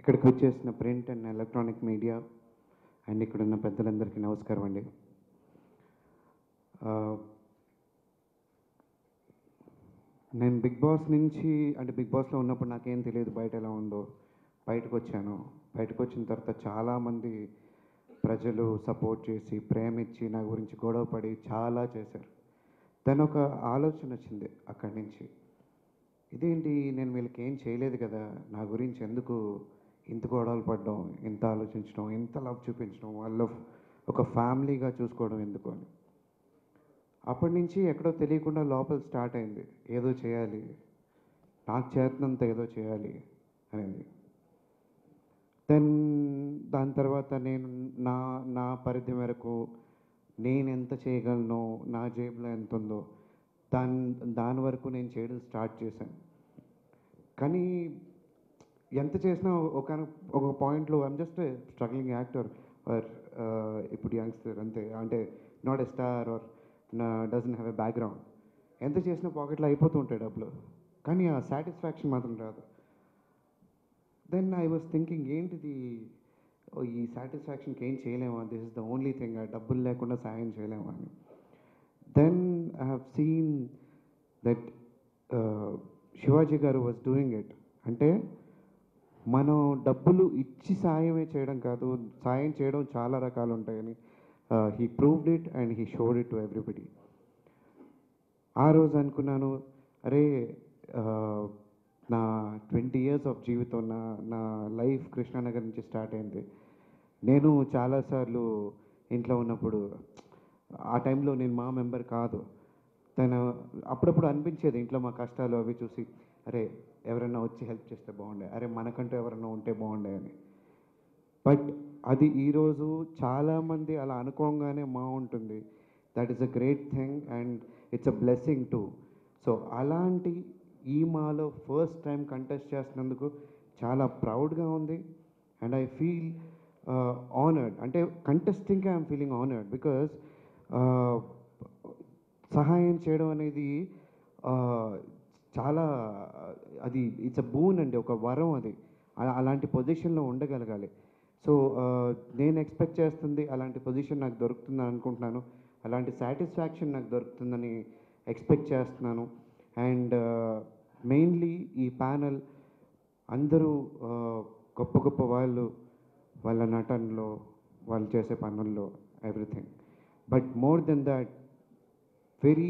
ఇక్కడికి వచ్చేసిన print and electronic media and ఇక్కడ ఉన్న పెద్దలందరికీ నమస్కారం అండి ఆ, నేను బిగ్ బాస్ నుంచి అంటే బిగ్ బాస్లో ఉన్నప్పుడు నాకేం తెలియదు బయట ఎలా ఉందో బయటకు వచ్చాను బయటకు వచ్చిన తర్వాత చాలామంది ప్రజలు సపోర్ట్ చేసి ప్రేమ ఇచ్చి నా గురించి గొడవపడి చాలా చేశారు దాని ఒక ఆలోచన వచ్చింది అక్కడి నుంచి ఇదేంటి నేను వీళ్ళకి ఏం చేయలేదు కదా నా గురించి ఎందుకు ఇంత గొడవలు పడడం ఇంత ఆలోచించడం ఇంత లవ్ చూపించడం వాళ్ళ ఒక ఫ్యామిలీగా చూసుకోవడం ఎందుకు అని అప్పటి నుంచి ఎక్కడో తెలియకుండా లోపల స్టార్ట్ అయింది ఏదో చేయాలి నాకు చేతనంత ఏదో చేయాలి అనేది దెన్ దాని తర్వాత నేను నా నా పరిధి మేరకు నేను ఎంత చేయగలను నా జేబులో ఎంత ఉందో దాని దాని వరకు నేను చేయడం స్టార్ట్ చేశాను కానీ ఎంత చేసినా ఒక ఒక పాయింట్లో I'm just struggling actor or ఇప్పుడు యంగ్స్టర్ అంతే అంటే నాట్ ఎ స్టార్ ఆర్ నా డజన్ హ్యావ్ ఎ బ్యాక్గ్రౌండ్ ఎంత చేసినా పాకెట్లో అయిపోతూ ఉంటాయి డబ్బులు కానీ ఆ సాటిస్ఫాక్షన్ మాత్రం రాదు దెన్ ఐ వాస్ థింకింగ్ ఏంటిది ఓ, ఈ సాటిస్ఫాక్షన్కి ఏం చేయలేమా this is the only thing డబ్బులు లేకుండా సాయం చేయలేమా అని then I have seen that Shivaji గారు వాజ్ డూయింగ్ ఇట్ అంటే మనం డబ్బులు ఇచ్చి సాయమే చేయడం కాదు సాయం చేయడం చాలా రకాలు ఉంటాయని he proved it and he showed it to everybody ఆ రోజు అనుకున్నాను అరే ఆ, నా ట్వంటీ ఇయర్స్ ఆఫ్ జీవితం నా నా లైఫ్ కృష్ణానగర్ నుంచి స్టార్ట్ అయింది నేను చాలాసార్లు ఇంట్లో ఉన్నప్పుడు ఆ టైంలో నేను మా మెంబర్ కాదు తను అప్పుడప్పుడు అనిపించేది ఇంట్లో మా కష్టాలు అవి చూసి అరే ఎవరైనా వచ్చి హెల్ప్ చేస్తే బాగుండే అరే మనకంటూ ఎవరైనా ఉంటే బాగుండే అని బట్ అది ఈరోజు చాలామంది అలా అనుకోగానే మా ఉంటుంది that is a great thing and it's a blessing to so అలాంటి ఈ మాలో ఫస్ట్ టైం కంటెస్ట్ చేస్తున్నందుకు చాలా ప్రౌడ్గా ఉంది అండ్ ఐ ఫీల్ ఆనర్డ్ అంటే కంటెస్టింగ్గా ఐఎమ్ ఫీలింగ్ ఆనర్డ్ బికాస్ సహాయం చేయడం అనేది ఆ, చాలా అది ఇట్స్ అ బూన్ అండి ఒక వరం అది అలా- అలాంటి పొజిషన్లో ఉండగలగాలి సో నేను ఎక్స్పెక్ట్ చేస్తుంది అలాంటి పొజిషన్ నాకు దొరుకుతుందని అనుకుంటున్నాను అలాంటి సాటిస్ఫాక్షన్ నాకు దొరుకుతుందని ఎక్స్పెక్ట్ చేస్తున్నాను అండ్ మెయిన్లీ ఈ ప్యానల్ అందరూ ఆ, గొప్ప గొప్ప వాళ్ళు వాళ్ళ నటనలో వాళ్ళు చేసే పనుల్లో everything but more than that very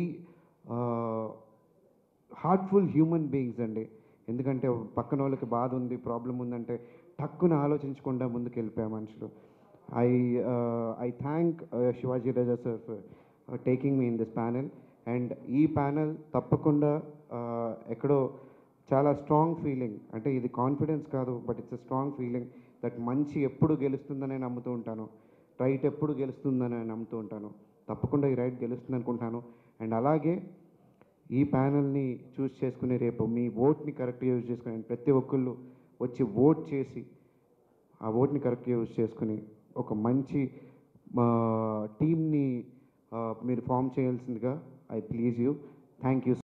heartful human beings అండి ఎందుకంటే పక్కన వాళ్ళకి బాధ ఉంది ప్రాబ్లం ఉందంటే టక్కున ఆలోచించకుండా ముందుకు వెళ్ళిపోయా మనుషులు I I thank Shivaji Raja sir for taking me in this panel and ఈ ప్యానెల్ తప్పకుండా uh, ఎక్కడో చాలా స్ట్రాంగ్ ఫీలింగ్ అంటే ఇది కాన్ఫిడెన్స్ కాదు but it's a strong feeling that మంచి ఎప్పుడు గెలుస్తుందని నమ్ముతూ ఉంటాను రైట్ ఎప్పుడు గెలుస్తుందని నమ్ముతూ ఉంటాను తప్పకుండా ఈ రైట్ గెలుస్తుంది అనుకుంటాను అండ్ అలాగే ఈ ప్యానల్ని చూస్ చేసుకుని రేపు మీ ఓట్ని కరెక్ట్గా యూజ్ చేసుకుని ప్రతి ఒక్కళ్ళు వచ్చి ఓట్ చేసి ఆ ఓట్ని కరెక్ట్గా యూజ్ చేసుకుని ఒక మంచి టీమ్ని మీరు ఫామ్ చేయాల్సిందిగా I please you thank you